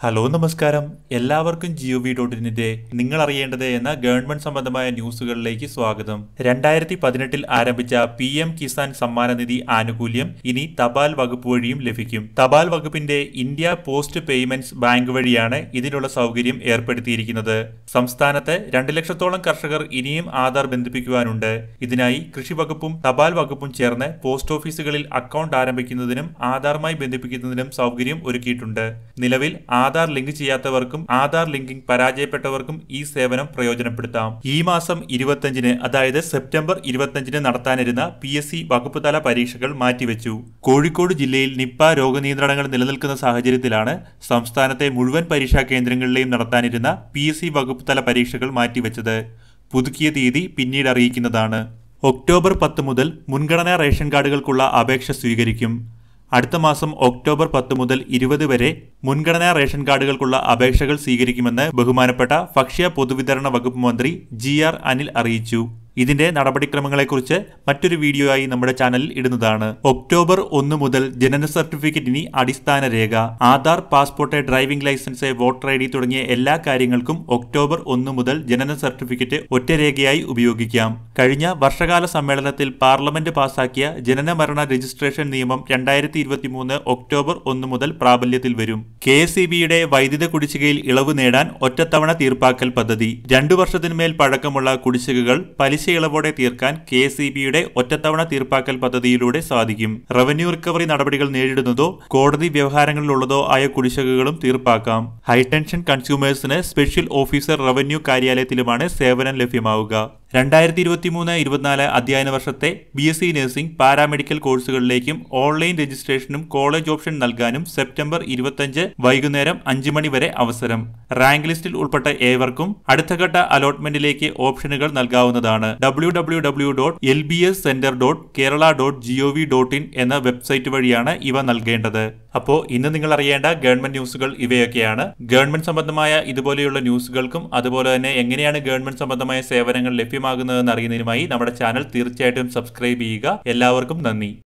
hello നമസ്കാരം എല്ലാവർക്കും ജിഒ V dot ഇന്നിന്റെ നിങ്ങൾ അറിയേണ്ടത് എന്ന ഗവൺമെന്റ് സംബന്ധമായ ന്യൂസുകളിലേക്ക് സ്വാഗതം രണ്ടായിരത്തി പതിനെട്ടിൽ ആരംഭിച്ച പി എം കിസാൻ സമ്മാന നിധി ആനുകൂല്യം ഇനി തപാൽ വകുപ്പ് വഴിയും ലഭിക്കും തപാൽ വകുപ്പിന്റെ ഇന്ത്യ പോസ്റ്റ് പേയ്മെന്റ്സ് ബാങ്ക് വഴിയാണ് ഇതിനുള്ള സൗകര്യം ഏർപ്പെടുത്തിയിരിക്കുന്നത് സംസ്ഥാനത്ത് രണ്ട് ലക്ഷത്തോളം കർഷകർ ഇനിയും ആധാർ ബന്ധിപ്പിക്കുവാനുണ്ട് ഇതിനായി കൃഷി വകുപ്പും തപാൽ വകുപ്പും ചേർന്ന് പോസ്റ്റ് ഓഫീസുകളിൽ അക്കൗണ്ട് ആരംഭിക്കുന്നതിനും ആധാറുമായി ബന്ധിപ്പിക്കുന്നതിനും സൗകര്യം ഒരുക്കിയിട്ടുണ്ട് നിലവിൽ ആധാർ ലിങ്ക് ചെയ്യാത്തവർക്കും ആധാർ ലിങ്കിംഗ് പരാജയപ്പെട്ടവർക്കും ഈ സേവനം പ്രയോജനപ്പെടുത്താം ഈ മാസം ഇരുപത്തഞ്ചിന് അതായത് സെപ്റ്റംബർ ഇരുപത്തഞ്ചിന് നടത്താനിരുന്ന പി എസ് സി വകുപ്പ് തല പരീക്ഷകൾ മാറ്റിവെച്ചു കോഴിക്കോട് ജില്ലയിൽ നിപ്പ രോഗനിയന്ത്രണങ്ങൾ നിലനിൽക്കുന്ന സാഹചര്യത്തിലാണ് സംസ്ഥാനത്തെ മുഴുവൻ പരീക്ഷാ കേന്ദ്രങ്ങളിലെയും നടത്താനിരുന്ന പി എസ് സി വകുപ്പ് തല പരീക്ഷകൾ മാറ്റിവെച്ചത് പുതുക്കിയ തീയതി പിന്നീട് അറിയിക്കുന്നതാണ് ഒക്ടോബർ പത്ത് മുതൽ മുൻഗണനാ റേഷൻ കാർഡുകൾക്കുള്ള അപേക്ഷ സ്വീകരിക്കും അടുത്ത മാസം ഒക്ടോബർ പത്ത് മുതൽ ഇരുപത് വരെ മുൻഗണനാ റേഷൻ കാർഡുകൾക്കുള്ള അപേക്ഷകൾ സ്വീകരിക്കുമെന്ന് ബഹുമാനപ്പെട്ട ഭക്ഷ്യ പൊതുവിതരണ വകുപ്പ് മന്ത്രി ജി ആർ അനിൽ അറിയിച്ചു ഇതിന്റെ നടപടിക്രമങ്ങളെക്കുറിച്ച് മറ്റൊരു വീഡിയോ ആയി നമ്മുടെ ചാനലിൽ ഇടുന്നതാണ് ഒക്ടോബർ ഒന്ന് മുതൽ ജനന സർട്ടിഫിക്കറ്റ് ഇനി അടിസ്ഥാന രേഖ Aadhaar passport driving licence voter I D തുടങ്ങിയ എല്ലാ കാര്യങ്ങൾക്കും ഒക്ടോബർ ഒന്ന് മുതൽ ജനന സർട്ടിഫിക്കറ്റ് ഒറ്റരേഖയായി ഉപയോഗിക്കാം കഴിഞ്ഞ വർഷകാല സമ്മേളനത്തിൽ പാർലമെന്റ് പാസാക്കിയ ജനന മരണ രജിസ്ട്രേഷൻ നിയമം രണ്ടായിരത്തി ഇരുപത്തിമൂന്ന് ഒക്ടോബർ ഒന്ന് മുതൽ പ്രാബല്യത്തിൽ വരും കെ എസ് ഇ ബിയുടെ വൈദ്യുത കുടിശ്ശികയിൽ ഇളവ് നേടാൻ ഒറ്റത്തവണ തീർപ്പാക്കൽ പദ്ധതി രണ്ടു വർഷത്തിന്മേൽ പഴക്കമുള്ള കുടിശ്ശികകൾ പലിശ ഇളവോടെ തീർക്കാൻ കെ എസ് ഇ ബിയുടെ ഒറ്റത്തവണ തീർപ്പാക്കൽ പദ്ധതിയിലൂടെ സാധിക്കും റവന്യൂ റിക്കവറി നടപടികൾ നേരിടുന്നതോ കോടതി വ്യവഹാരങ്ങളിലുള്ളതോ ആയ കുടിശ്ശികകളും തീർപ്പാക്കാം ഹൈടെൻഷൻ കൺസ്യൂമേഴ്സിന് സ്പെഷ്യൽ ഓഫീസർ റവന്യൂ കാര്യാലയത്തിലുമാണ് സേവനം ലഭ്യമാവുക രണ്ടായിരത്തി ഇരുപത്തി മൂന്ന് ഇരുപത്തിനാല് അധ്യയന വർഷത്തെ B S C nursing paramedical കോഴ്സുകളിലേക്കും ഓൺലൈൻ രജിസ്ട്രേഷനും കോളേജ് ഓപ്ഷൻ നൽകാനും സെപ്റ്റംബർ ഇരുപത്തഞ്ച് വൈകുന്നേരം അഞ്ച് മണി വരെ അവസരം റാങ്ക് ലിസ്റ്റിൽ ഉൾപ്പെട്ട ഏവർക്കും അടുത്തഘട്ട അലോട്ട്മെന്റിലേക്ക് ഓപ്ഷനുകൾ നൽകാവുന്നതാണ് W W W dot L B S centre dot Kerala dot G O V dot in എന്ന വെബ്സൈറ്റ് വഴിയാണ് ഇവ നൽകേണ്ടത് അപ്പോൾ ഇന്ന് നിങ്ങൾ അറിയേണ്ട ഗവൺമെന്റ് ന്യൂസുകൾ ഇവയൊക്കെയാണ് ഗവൺമെന്റ് സംബന്ധമായ ഇതുപോലെയുള്ള ന്യൂസുകൾക്കും അതുപോലെ തന്നെ എങ്ങനെയാണ് ഗവൺമെന്റ് സംബന്ധമായ സേവനങ്ങൾ ലഭ്യമാകുന്നതെന്ന് അറിയുന്നതിനുമായി നമ്മുടെ ചാനൽ തീർച്ചയായിട്ടും സബ്സ്ക്രൈബ് ചെയ്യുക എല്ലാവർക്കും നന്ദി